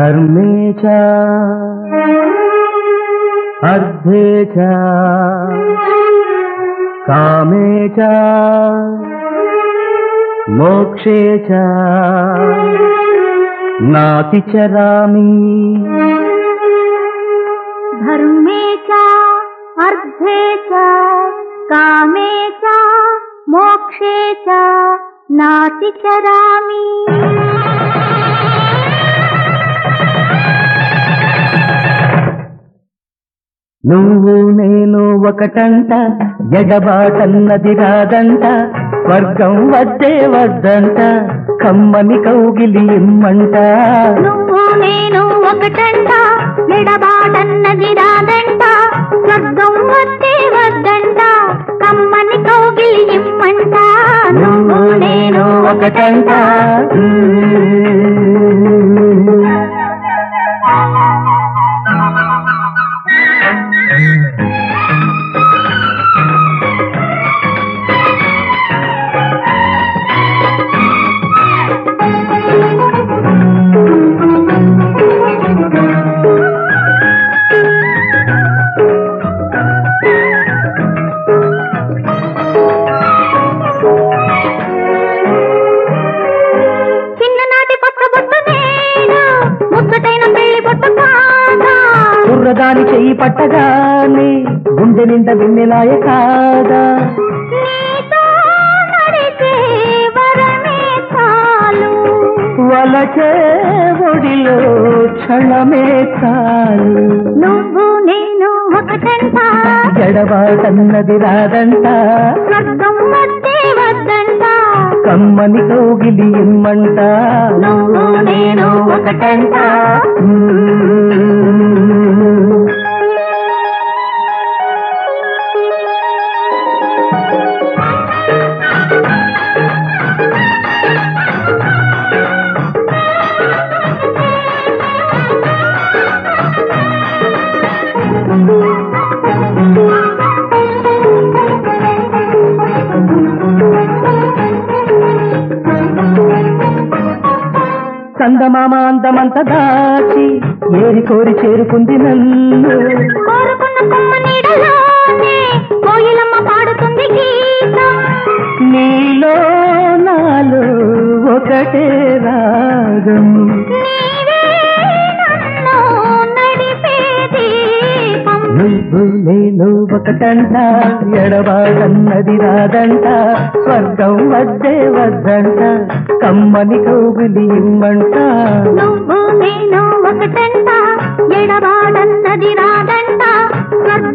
ధర్మే చ అర్థే చ కామే చ మోక్షే చ నాతిచరామి ధర్మే చ అర్థే చ కామే చ మోక్షే చ నాతి చరామి నువ్వు నేను ఒకటంట ఎడబాటన్నది రాదంట స్వర్గం వద్దే వద్దంట కమ్మని కౌగిలి ఇమ్మంట నువ్వు నేను ఒకటంట ఎడబాటన్నది రాదంట స్వర్గం వద్దే వద్దంట కమ్మని కౌగిలి ఇమ్మంట నువ్వు నేను ఒకటంట చిన్ననాటి పక్క బొట్టు నేను ముచ్చటైన పెళ్లి బొట్టు కాదా కుర్రదాని చెయ్యి పట్టగానే గుండె నిండా వెన్నెలాయ కాదా నీతో నడిచే వరమే చాలు వలచే ఒడిలో క్షణమే చాలు నువ్వు నేను ఒకటంట ఎడబాటన్నది రాదంట స్వర్గం వద్దే వద్దంట కమ్మని కౌగిలి ఇమ్మంట నువ్వు నేను ఒకటంట చందమామ అందమంత దాచి ఏరి కోరి చేరుకుంది నన్ను కోరుకున్న కొమ్మ నీడలోనే కోయిలమ్మ పాడుతుంది గీతం నీలో నాలో ఒకటే రాగం నీవే నన్ను నడిపే దీపం నువ్వు నేను ఒకటంట ఎడబాడన్నది రాదంట స్వర్గం వద్దే వద్దంట కమ్మని కౌగులి ఇమ్మంట నువ్వు నేను ఒకటంట ఎడబాడన్నది రాదంట స్వర్గం